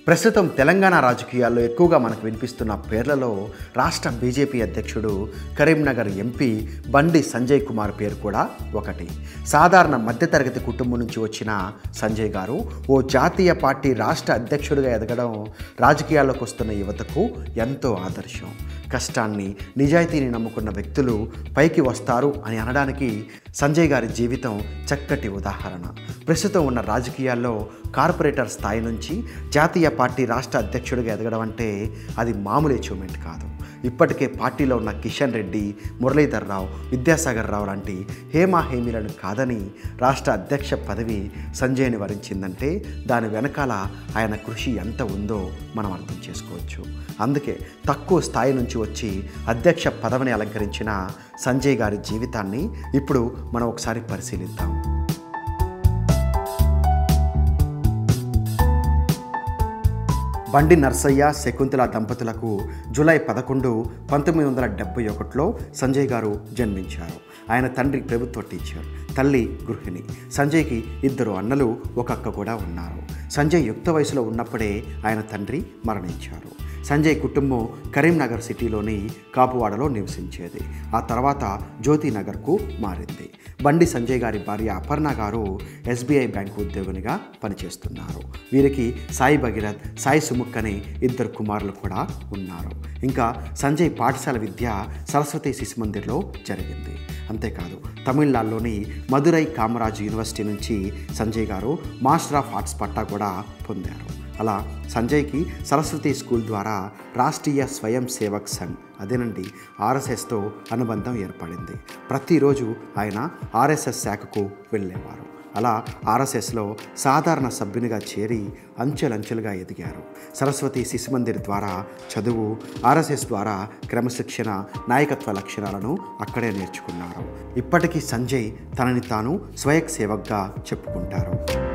ప్రస్తుతం తెలంగాణ రాజకీయాల్లో ఎక్కువగా మనకు వినిపిస్తున్న పేర్లలో రాష్ట్ర బీజేపీ అధ్యక్షుడు కరీంనగర్ ఎంపీ బండి సంజయ్ కుమార్ పేరు కూడా ఒకటి సాధారణ మధ్యతరగతి కుటుంబం నుంచి వచ్చిన సంజయ్ గారు ఓ జాతీయ పార్టీ రాష్ట్ర అధ్యక్షుడిగా ఎదగడం రాజకీయాల్లోకి వస్తున్న యువతకు ఎంతో ఆదర్శం కష్టాన్ని నిజాయితీని నమ్ముకున్న వ్యక్తులు పైకి వస్తారు అని అనడానికి సంజయ్ గారి జీవితం చక్కటి ఉదాహరణ ప్రస్తుతం ఉన్న రాజకీయాల్లో కార్పొరేటర్ స్థాయి నుంచి జాతీయ పార్టీ రాష్ట్ర అధ్యక్షుడిగా ఎదగడం అంటే అది మామూలు అచీవ్మెంట్ కాదు ఇప్పటికే పార్టీలో ఉన్న కిషన్ రెడ్డి మురళీధర్ రావు విద్యాసాగర్ రావు లాంటి హేమా హేమీలను కాదని రాష్ట్ర అధ్యక్ష పదవి సంజయ్ని వరించిందంటే దాని వెనకాల ఆయన కృషి ఎంత ఉందో మనం అర్థం చేసుకోవచ్చు అందుకే తక్కువ స్థాయి నుంచి వచ్చి అధ్యక్ష పదవిని అలంకరించిన సంజయ్ గారి జీవితాన్ని ఇప్పుడు మనం ఒకసారి పరిశీలిద్దాం బండి నర్సయ్య శకుంతల దంపతులకు జూలై పదకొండు పంతొమ్మిది వందల డెబ్బై ఒకటిలో సంజయ్ గారు జన్మించారు ఆయన తండ్రి ప్రభుత్వ టీచర్ తల్లి గృహిణి సంజయ్కి ఇద్దరు అన్నలు ఒక అక్క కూడా ఉన్నారు సంజయ్ యుక్త వయసులో ఉన్నప్పుడే ఆయన తండ్రి మరణించారు సంజయ్ కుటుంబం కరీంనగర్ సిటీలోని కాపువాడలో నివసించేది ఆ తర్వాత జ్యోతినగర్కు మారింది బండి సంజయ్ గారి భార్య అపర్ణ గారు ఎస్బీఐ బ్యాంకు ఉద్యోగినిగా పనిచేస్తున్నారు వీరికి సాయి భగీరథ్ సాయి సుముఖ్ అనే ఇద్దరు కుమారులు కూడా ఉన్నారు ఇంకా సంజయ్ పాఠశాల విద్య సరస్వతి శిశు మందిర్లో జరిగింది అంతేకాదు తమిళనాడులోని మదురై కామరాజు యూనివర్సిటీ నుంచి సంజయ్ గారు మాస్టర్ ఆఫ్ ఆర్ట్స్ పట్టా కూడా పొందారు అలా సంజయ్కి సరస్వతి స్కూల్ ద్వారా రాష్ట్రీయ స్వయం సేవక్ సంఘ్ అదేనండి ఆర్ఎస్ఎస్తో అనుబంధం ఏర్పడింది ప్రతిరోజు ఆయన ఆర్ఎస్ఎస్ శాఖకు వెళ్ళేవారు అలా ఆర్ఎస్ఎస్లో సాధారణ సభ్యునిగా చేరి అంచెలంచెలుగా ఎదిగారు సరస్వతి శిశు మందిర్ ద్వారా చదువు ఆర్ఎస్ఎస్ ద్వారా క్రమశిక్షణ నాయకత్వ లక్షణాలను అక్కడే నేర్చుకున్నారు ఇప్పటికీ సంజయ్ తనని తాను స్వయక్ సేవక్గా చెప్పుకుంటారు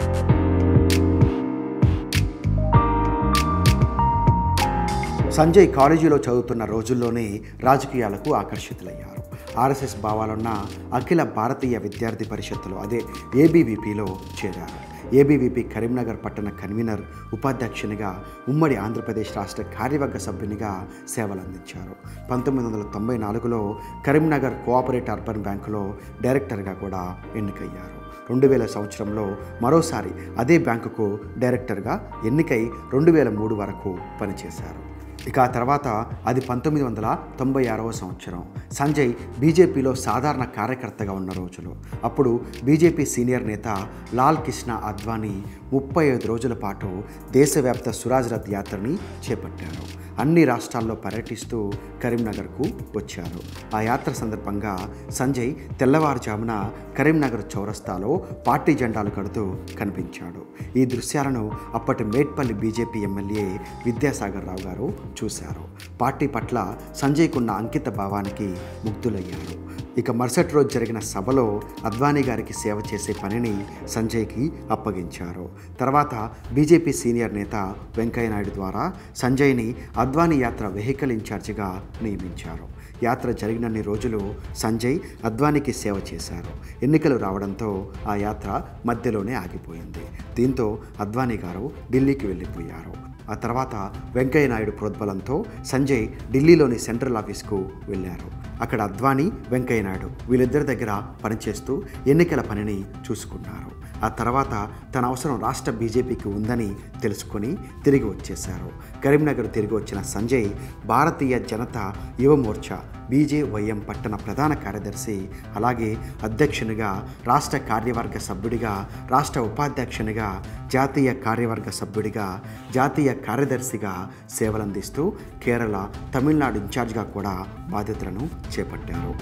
సంజయ్ కాలేజీలో చదువుతున్న రోజుల్లోనే రాజకీయాలకు ఆకర్షితులయ్యారు ఆర్ఎస్ఎస్ భావాలున్న అఖిల భారతీయ విద్యార్థి పరిషత్తులో అదే ఏబీవీపీలో చేరారు ఏబీవీపీ కరీంనగర్ పట్టణ కన్వీనర్ ఉపాధ్యక్షునిగా ఉమ్మడి ఆంధ్రప్రదేశ్ రాష్ట్ర కార్యవర్గ సభ్యునిగా సేవలందించారు పంతొమ్మిది వందల తొంభై నాలుగులో కరీంనగర్ కోఆపరేటివ్ అర్బన్ బ్యాంకులో డైరెక్టర్గా కూడా ఎన్నికయ్యారు రెండు వేల సంవత్సరంలో మరోసారి అదే బ్యాంకుకు డైరెక్టర్గా ఎన్నికై రెండు వేల మూడు వరకు పనిచేశారు ఇక ఆ తర్వాత అది పంతొమ్మిది వందల తొంభై ఆరవ సంవత్సరం సంజయ్ బీజేపీలో సాధారణ కార్యకర్తగా ఉన్న రోజులు అప్పుడు బీజేపీ సీనియర్ నేత లాల్ కృష్ణ అద్వానీ ముప్పై ఐదు రోజుల పాటు దేశవ్యాప్త సురాజ్ రథ్ యాత్రని చేపట్టారు అన్ని రాష్ట్రాల్లో పర్యటిస్తూ కరీంనగర్కు వచ్చారు ఆ యాత్ర సందర్భంగా సంజయ్ తెల్లవారుజామున కరీంనగర్ చౌరస్తాలో పార్టీ జెండాలు కడుతూ కనిపించాడు ఈ దృశ్యాలను అప్పటి మేట్పల్లి బీజేపీ ఎమ్మెల్యే విద్యాసాగర్ రావు గారు చూశారు పార్టీ పట్ల సంజయ్కున్న అంకిత భావానికి ముగ్ధులయ్యారు ఇక మరుసటి రోజు జరిగిన సభలో అద్వానీ గారికి సేవ చేసే పనిని సంజయ్కి అప్పగించారు తర్వాత బీజేపీ సీనియర్ నేత వెంకయ్యనాయుడు ద్వారా సంజయ్ని అద్వానీ యాత్ర వెహికల్ ఇన్ఛార్జిగా నియమించారు యాత్ర జరిగినన్ని రోజులు సంజయ్ అద్వానీకి సేవ చేశారు ఎన్నికలు రావడంతో ఆ యాత్ర మధ్యలోనే ఆగిపోయింది దీంతో అద్వానీ గారు ఢిల్లీకి వెళ్ళిపోయారు ఆ తర్వాత వెంకయ్య నాయుడు ప్రోద్బలంతో సంజయ్ ఢిల్లీలోని సెంట్రల్ ఆఫీస్కు వెళ్ళారు అక్కడ అద్వానీ వెంకయ్య నాయుడు వీళ్ళిద్దరి దగ్గర పనిచేస్తూ ఎన్నికల పనిని చూసుకున్నారు ఆ తర్వాత తన అవసరం రాష్ట్ర బీజేపీకి ఉందని తెలుసుకొని తిరిగి వచ్చేశారు కరీంనగర్ తిరిగి వచ్చిన సంజయ్ భారతీయ జనతా యువ మోర్చా బీజేవైఎం పట్టణ ప్రధాన కార్యదర్శి అలాగే అధ్యక్షునిగా రాష్ట్ర కార్యవర్గ సభ్యుడిగా రాష్ట్ర ఉపాధ్యక్షునిగా జాతీయ కార్యవర్గ సభ్యుడిగా జాతీయ కార్యదర్శిగా సేవలందిస్తూ కేరళ తమిళనాడు ఇన్ఛార్జ్గా కూడా బాధ్యతలను చేపట్టారు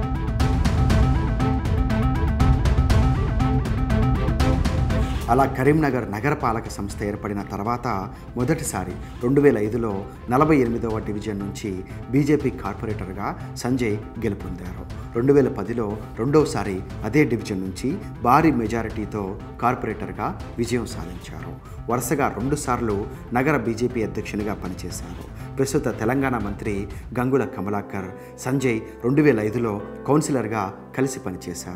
అలా కరీంనగర్ నగరపాలక సంస్థ ఏర్పడిన తర్వాత మొదటిసారి రెండు వేల ఐదులో నలభై ఎనిమిదవ డివిజన్ నుంచి బీజేపీ కార్పొరేటర్గా సంజయ్ గెలుపొందారు రెండు వేల పదిలో రెండవసారి అదే డివిజన్ నుంచి భారీ మెజారిటీతో కార్పొరేటర్గా విజయం సాధించారు వరుసగా రెండుసార్లు నగర బీజేపీ అధ్యక్షునిగా పనిచేశారు ప్రస్తుత తెలంగాణ మంత్రి గంగుల కమలాకర్ సంజయ్ రెండు వేల ఐదులో కౌన్సిలర్గా కలిసి పనిచేశారు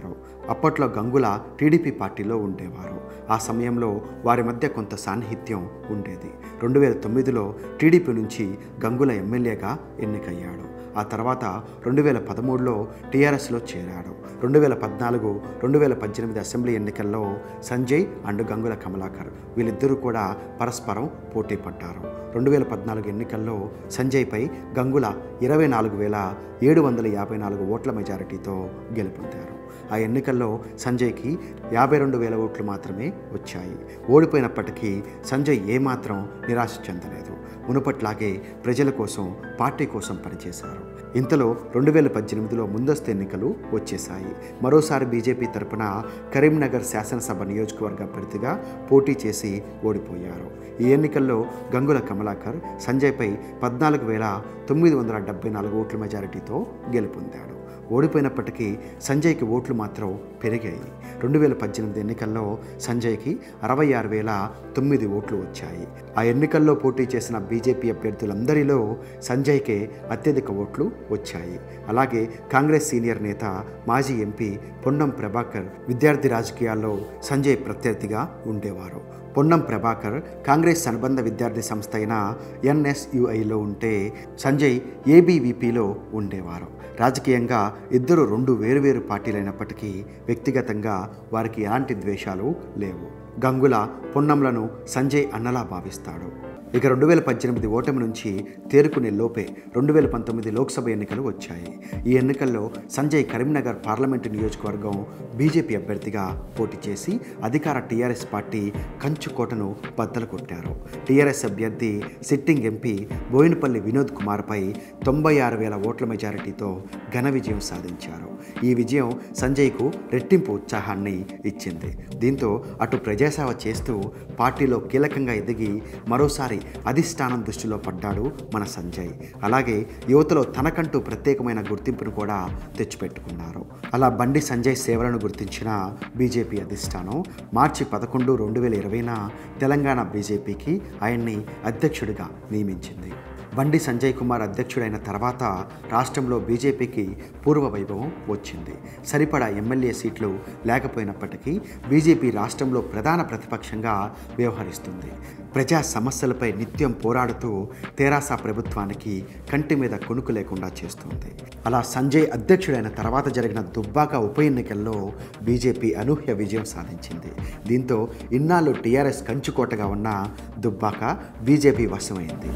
అప్పట్లో గంగుల టీడీపీ పార్టీలో ఉండేవారు ఆ సమయంలో వారి మధ్య కొంత సాన్నిహిత్యం ఉండేది రెండు వేల తొమ్మిదిలో టీడీపీ నుంచి గంగుల ఎమ్మెల్యేగా ఎన్నికయ్యాడు ఆ తర్వాత రెండు వేల పదమూడులో టీఆర్ఎస్లో చేరాడు రెండు వేల పద్నాలుగు రెండు వేల పద్దెనిమిది అసెంబ్లీ ఎన్నికల్లో సంజయ్ అండ్ గంగుల కమలాకర్ వీళ్ళిద్దరూ కూడా పరస్పరం పోటీ పడ్డారు రెండు వేల పద్నాలుగు ఎన్నికల్లో సంజయ్పై గంగుల ఇరవై నాలుగు వేల ఏడు వందల యాభై నాలుగు ఓట్ల మెజారిటీతో గెలుపొందారు ఆ ఎన్నికల్లో సంజయ్కి యాభై రెండు వేల ఓట్లు మాత్రమే వచ్చాయి ఓడిపోయినప్పటికీ సంజయ్ ఏమాత్రం నిరాశ చెందలేదు మునుపట్లాగే ప్రజల కోసం పార్టీ కోసం పనిచేశారు ఇంతలో రెండు వేల పద్దెనిమిదిలో ముందస్తు ఎన్నికలు వచ్చేశాయి మరోసారి బీజేపీ తరపున కరీంనగర్ శాసనసభ నియోజకవర్గ అభ్యర్థిగా పోటీ చేసి ఓడిపోయారు ఈ ఎన్నికల్లో గంగుల కమలాకర్ సంజయ్పై పద్నాలుగు వేల తొమ్మిది వందల డెబ్బై నాలుగు ఓట్ల మెజారిటీతో గెలుపొందాడు ఓడిపోయినప్పటికీ సంజయ్కి ఓట్లు మాత్రం పెరిగాయి రెండు వేల పద్దెనిమిది ఎన్నికల్లో సంజయ్కి అరవై ఆరు వేల తొమ్మిది ఓట్లు వచ్చాయి ఆ ఎన్నికల్లో పోటీ చేసిన బీజేపీ అభ్యర్థులందరిలో సంజయ్కే అత్యధిక ఓట్లు వచ్చాయి అలాగే కాంగ్రెస్ సీనియర్ నేత మాజీ ఎంపీ పొన్నం ప్రభాకర్ విద్యార్థి రాజకీయాల్లో సంజయ్ ప్రత్యర్థిగా ఉండేవారు పొన్నం ప్రభాకర్ కాంగ్రెస్ అనుబంధ విద్యార్థి సంస్థ అయిన ఎన్ఎస్యుఐలో ఉంటే సంజయ్ ఏబీవీపీలో ఉండేవారు రాజకీయంగా ఇద్దరు రెండు వేరువేరు పార్టీలైనప్పటికీ వ్యక్తిగతంగా వారికి ఎలాంటి ద్వేషాలు లేవు గంగుల పొన్నంలను సంజయ్ అన్నలా భావిస్తాడు ఇక రెండు వేల పద్దెనిమిది ఓటమి నుంచి తేరుకునే లోపే రెండు వేల పంతొమ్మిది లోక్సభ ఎన్నికలు వచ్చాయి ఈ ఎన్నికల్లో సంజయ్ కరీంనగర్ పార్లమెంటు నియోజకవర్గం బీజేపీ అభ్యర్థిగా పోటీ చేసి అధికార టీఆర్ఎస్ పార్టీ కంచుకోటను బద్దలు కొట్టారు టీఆర్ఎస్ అభ్యర్థి సిట్టింగ్ ఎంపీ బోయినపల్లి వినోద్ కుమార్పై తొంభై ఆరు వేల ఓట్ల మెజారిటీతో ఘన విజయం సాధించారు ఈ విజయం సంజయ్కు రెట్టింపు ఉత్సాహాన్ని ఇచ్చింది దీంతో అటు ప్రజాసేవ చేస్తూ పార్టీలో కీలకంగా ఎదిగి మరోసారి అధిష్టానం దృష్టిలో పడ్డాడు మన సంజయ్ అలాగే యువతలో తనకంటూ ప్రత్యేకమైన గుర్తింపును కూడా తెచ్చిపెట్టుకున్నారు అలా బండి సంజయ్ సేవలను గుర్తించిన బీజేపీ అధిష్టానం మార్చి పదకొండు రెండు వేల ఇరవైన తెలంగాణ బీజేపీకి ఆయన్ని అధ్యక్షుడిగా నియమించింది బండి సంజయ్ కుమార్ అధ్యక్షుడైన తర్వాత రాష్ట్రంలో బీజేపీకి పూర్వ వైభవం వచ్చింది సరిపడా ఎమ్మెల్యే సీట్లు లేకపోయినప్పటికీ బీజేపీ రాష్ట్రంలో ప్రధాన ప్రతిపక్షంగా వ్యవహరిస్తుంది ప్రజా సమస్యలపై నిత్యం పోరాడుతూ తెరాస ప్రభుత్వానికి కంటి మీద కొనుకు లేకుండా చేస్తుంది అలా సంజయ్ అధ్యక్షుడైన తర్వాత జరిగిన దుబ్బాక ఉప ఎన్నికల్లో బీజేపీ అనూహ్య విజయం సాధించింది దీంతో ఇన్నాళ్ళు టీఆర్ఎస్ కంచుకోటగా ఉన్న దుబ్బాక బీజేపీ వశమైంది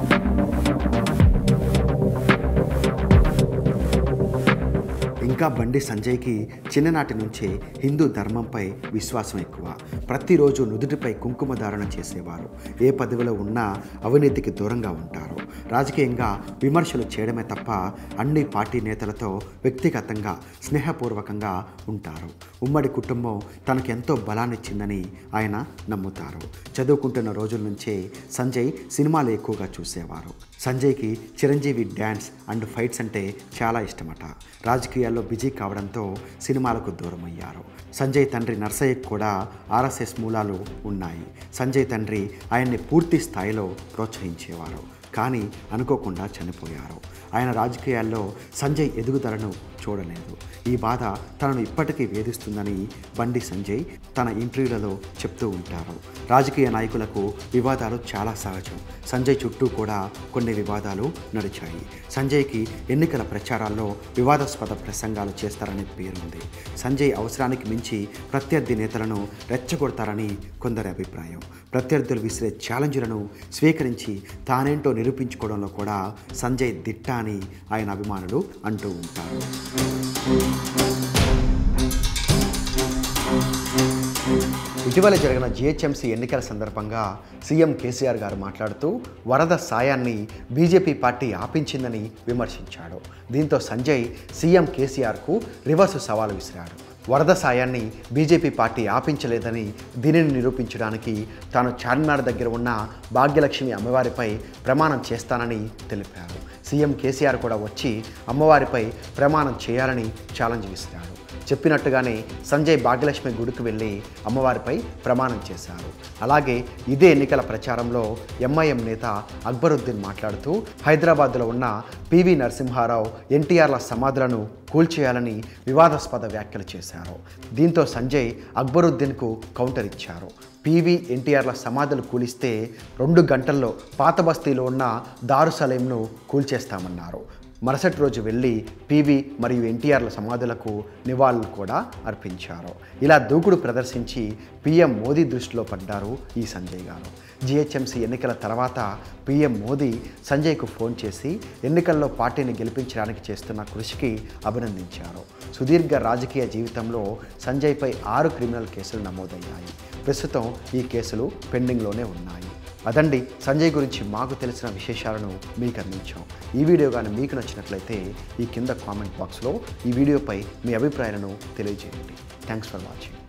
ఇంకా బండి సంజయ్కి చిన్ననాటి నుంచే హిందూ ధర్మంపై విశ్వాసం ఎక్కువ ప్రతిరోజు నుదుటిపై కుంకుమ ధారణ చేసేవారు ఏ పదవిలో ఉన్నా అవినీతికి దూరంగా ఉంటారు రాజకీయంగా విమర్శలు చేయడమే తప్ప అన్ని పార్టీ నేతలతో వ్యక్తిగతంగా స్నేహపూర్వకంగా ఉంటారు ఉమ్మడి కుటుంబం తనకెంతో బలాన్నిచ్చిందని ఆయన నమ్ముతారు చదువుకుంటున్న రోజుల నుంచే సంజయ్ సినిమాలు ఎక్కువగా చూసేవారు సంజయ్కి చిరంజీవి డ్యాన్స్ అండ్ ఫైట్స్ అంటే చాలా ఇష్టమట రాజకీయాల్లో బిజీ కావడంతో సినిమాలకు దూరం అయ్యారు సంజయ్ తండ్రి నర్సయ్యకు కూడా ఆర్ఎస్ఎస్ మూలాలు ఉన్నాయి సంజయ్ తండ్రి ఆయన్ని పూర్తి స్థాయిలో ప్రోత్సహించేవారు కానీ అనుకోకుండా చనిపోయారు ఆయన రాజకీయాల్లో సంజయ్ ఎదుగుదలను చూడలేదు ఈ బాధ తనను ఇప్పటికీ వేధిస్తుందని బండి సంజయ్ తన ఇంటర్వ్యూలలో చెప్తూ ఉంటారు రాజకీయ నాయకులకు వివాదాలు చాలా సహజం సంజయ్ చుట్టూ కూడా కొన్ని వివాదాలు నడిచాయి సంజయ్కి ఎన్నికల ప్రచారాల్లో వివాదాస్పద ప్రసంగాలు చేస్తారనే పేరుంది సంజయ్ అవసరానికి మించి ప్రత్యర్థి నేతలను రెచ్చగొడతారని కొందరి అభిప్రాయం ప్రత్యర్థులు విసిరే ఛాలెంజ్లను స్వీకరించి తానేంటో నిరూపించుకోవడంలో కూడా సంజయ్ దిట్ట అని ఆయన అభిమానులు అంటూ ఉంటారు ఇటీవల జరిగిన జిహెచ్ఎంసీ ఎన్నికల సందర్భంగా సీఎం కేసీఆర్ గారు మాట్లాడుతూ వరద సాయాన్ని బీజేపీ పార్టీ ఆపించిందని విమర్శించాడు దీంతో సంజయ్ సీఎం కేసీఆర్కు రివర్స్ సవాలు విసిరాడు వరద సాయాన్ని బీజేపీ పార్టీ ఆపించలేదని దీనిని నిరూపించడానికి తాను చార్మినార్ దగ్గర ఉన్న భాగ్యలక్ష్మి అమ్మవారిపై ప్రమాణం చేస్తానని తెలిపారు సీఎం కేసీఆర్ కూడా వచ్చి అమ్మవారిపై ప్రమాణం చేయాలని ఛాలెంజ్ విసిరాడు చెప్పినట్టుగానే సంజయ్ భాగ్యలక్ష్మి గుడికి వెళ్ళి అమ్మవారిపై ప్రమాణం చేశారు అలాగే ఇదే ఎన్నికల ప్రచారంలో ఎంఐఎం నేత అక్బరుద్దీన్ మాట్లాడుతూ హైదరాబాద్లో ఉన్న పివి నరసింహారావు ఎన్టీఆర్ల సమాధులను కూల్చేయాలని వివాదాస్పద వ్యాఖ్యలు చేశారు దీంతో సంజయ్ అక్బరుద్దీన్కు కౌంటర్ ఇచ్చారు పివి ఎన్టీఆర్ల సమాధులు కూలిస్తే రెండు గంటల్లో పాత బస్తీలో ఉన్న దారుసలేంను కూల్చేస్తామన్నారు మరుసటి రోజు వెళ్ళి పివి మరియు ఎన్టీఆర్ల సమాధులకు నివాళులు కూడా అర్పించారు ఇలా దూకుడు ప్రదర్శించి పీఎం మోదీ దృష్టిలో పడ్డారు ఈ సంజయ్ గారు జిహెచ్ఎంసీ ఎన్నికల తర్వాత పీఎం మోదీ సంజయ్కు ఫోన్ చేసి ఎన్నికల్లో పార్టీని గెలిపించడానికి చేస్తున్న కృషికి అభినందించారు సుదీర్ఘ రాజకీయ జీవితంలో సంజయ్పై ఆరు క్రిమినల్ కేసులు నమోదయ్యాయి ప్రస్తుతం ఈ కేసులు పెండింగ్లోనే ఉన్నాయి అదండి సంజయ్ గురించి మాకు తెలిసిన విశేషాలను మీకు అందించాం ఈ వీడియో కానీ మీకు నచ్చినట్లయితే ఈ కింద కామెంట్ బాక్స్లో ఈ వీడియోపై మీ అభిప్రాయాలను తెలియజేయండి థ్యాంక్స్ ఫర్ వాచింగ్